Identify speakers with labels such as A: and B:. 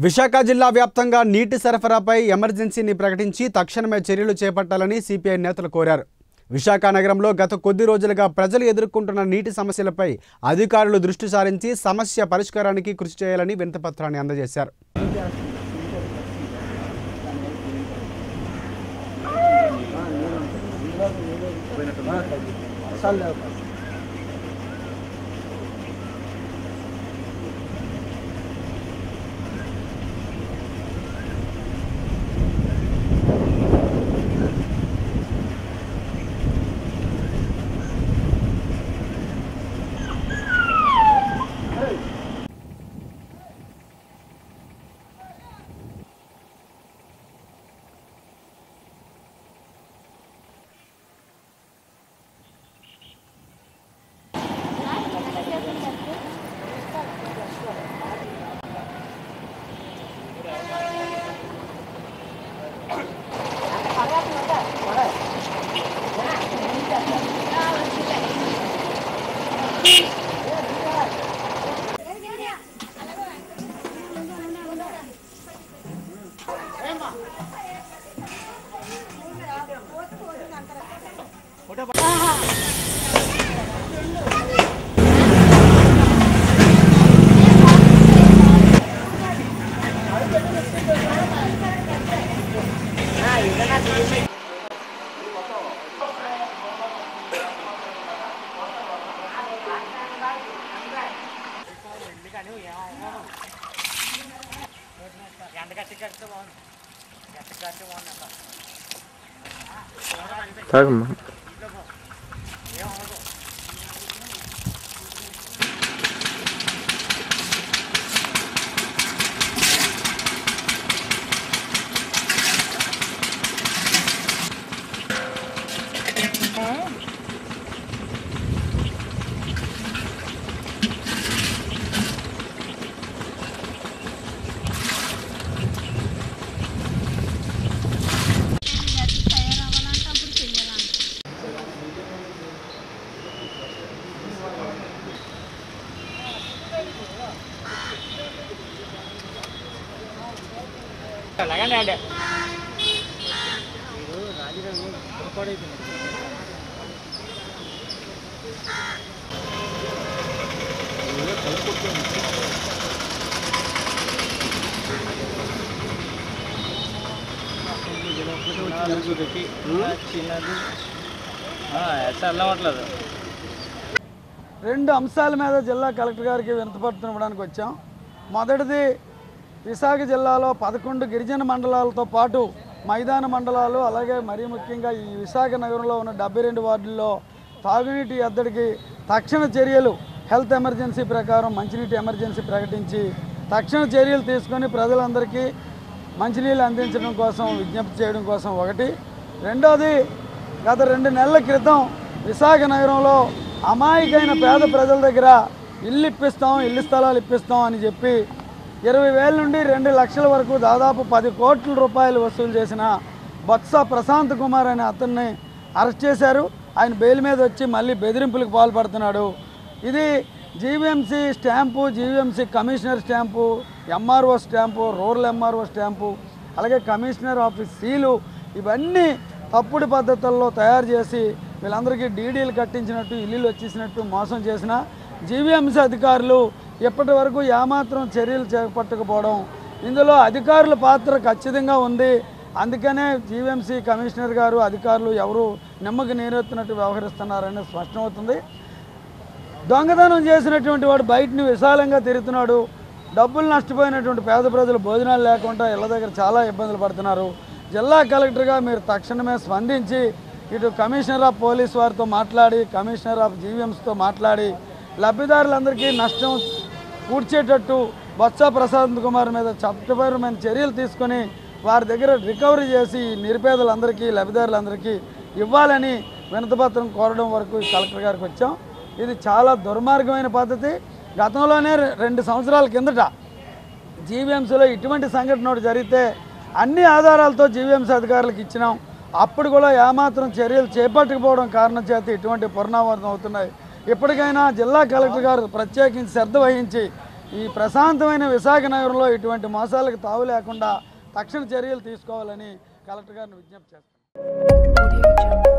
A: విశాఖ జిల్లా వ్యాప్తంగా నీటి సరఫరాపై ఎమర్జెన్సీని ప్రకటించి తక్షణమే చర్యలు చేపట్టాలని సిపిఐ నేతలు కోరారు విశాఖ నగరంలో గత కొద్ది రోజులుగా ప్రజలు ఎదుర్కొంటున్న నీటి సమస్యలపై అధికారులు దృష్టి సారించి సమస్య పరిష్కారానికి కృషి చేయాలని వినతిపత్రాన్ని అందజేశారు
B: తాగమ్మా
C: చిన్నది ఎట్లా వెళ్ళవట్లేదు
D: రెండు అంశాల మీద జిల్లా కలెక్టర్ గారికి వినతిపత్రం ఇవ్వడానికి వచ్చాం మొదటిది విశాఖ జిల్లాలో పదకొండు గిరిజన మండలాలతో పాటు మైదాన మండలాలు అలాగే మరీ ముఖ్యంగా ఈ విశాఖ నగరంలో ఉన్న డెబ్బై రెండు వార్డుల్లో తాగునీటి ఎద్దడికి తక్షణ చర్యలు హెల్త్ ఎమర్జెన్సీ ప్రకారం మంచినీటి ఎమర్జెన్సీ ప్రకటించి తక్షణ చర్యలు తీసుకొని ప్రజలందరికీ మంచినీళ్ళు అందించడం కోసం విజ్ఞప్తి చేయడం కోసం ఒకటి రెండోది గత రెండు నెలల క్రితం విశాఖ నగరంలో అమాయకైన పేద ప్రజల దగ్గర ఇల్లు ఇప్పిస్తాం ఇల్లు స్థలాలు ఇప్పిస్తాం అని చెప్పి ఇరవై వేల నుండి రెండు లక్షల వరకు దాదాపు పది కోట్ల రూపాయలు వసూలు చేసిన బొత్స ప్రశాంత్ కుమార్ అనే అతన్ని అరెస్ట్ చేశారు ఆయన బెయిల్ మీద వచ్చి మళ్ళీ బెదిరింపులకు పాల్పడుతున్నాడు ఇది GVMC stamp GVMC commissioner stamp MRO stamp rural MRO stamp అలాగే కమిషనర్ ఆఫీస్ సీలు ఇవన్నీ తప్పుడు పద్ధతుల్లో తయారు చేసి వీళ్ళందరికీ డీడీలు కట్టించినట్టు ఇల్లులు వచ్చేసినట్టు మోసం చేసిన జీవీఎంసీ అధికారులు ఇప్పటి వరకు ఏమాత్రం చర్యలు చేపట్టకపోవడం ఇందులో అధికారుల పాత్ర ఖచ్చితంగా ఉంది అందుకనే జీవీఎంసీ కమిషనర్ గారు అధికారులు ఎవరు నిమ్మకి నీరెత్తినట్టు వ్యవహరిస్తున్నారని స్పష్టమవుతుంది దొంగతనం చేసినటువంటి వాడు బయటని విశాలంగా తిరుగుతున్నాడు డబ్బులు నష్టపోయినటువంటి పేద ప్రజలు భోజనాలు లేకుండా ఇళ్ళ దగ్గర చాలా ఇబ్బందులు పడుతున్నారు జిల్లా కలెక్టర్గా మీరు తక్షణమే స్పందించి ఇటు కమిషనర్ ఆఫ్ పోలీస్ వారితో మాట్లాడి కమిషనర్ ఆఫ్ జీవీఎంస్తో మాట్లాడి లబ్ధిదారులందరికీ నష్టం పూడ్చేటట్టు బొత్స ప్రశాంత్ కుమార్ మీద చట్టపరమైన చర్యలు తీసుకొని వారి దగ్గర రికవరీ చేసి ఈ నిరుపేదలందరికీ లబ్ధిదారులందరికీ ఇవ్వాలని వినతిపత్రం కోరడం వరకు ఈ కలెక్టర్ గారికి వచ్చాం ఇది చాలా దుర్మార్గమైన పద్ధతి గతంలోనే రె- రెండు సంవత్సరాల కిందట జీవీఎంసీలో ఇటువంటి సంఘటన ఒకటి జరిగితే అన్ని ఆధారాలతో జీవీఎంసీ అధికారులకు ఇచ్చినాం అప్పుడు కూడా ఏమాత్రం చర్యలు చేపట్టకపోవడం కారణం చేత ఇటువంటి పునరావృతం అవుతున్నాయి ఇప్పటికైనా జిల్లా కలెక్టర్ గారు ప్రత్యేకించి శ్రద్ధ వహించి ఈ ప్రశాంతమైన విశాఖ నగరంలో ఇటువంటి మోసాలకు తావు లేకుండా తక్షణ చర్యలు తీసుకోవాలని కలెక్టర్ గారిని విజ్ఞప్తి చేస్తాను
B: Audio Jungle.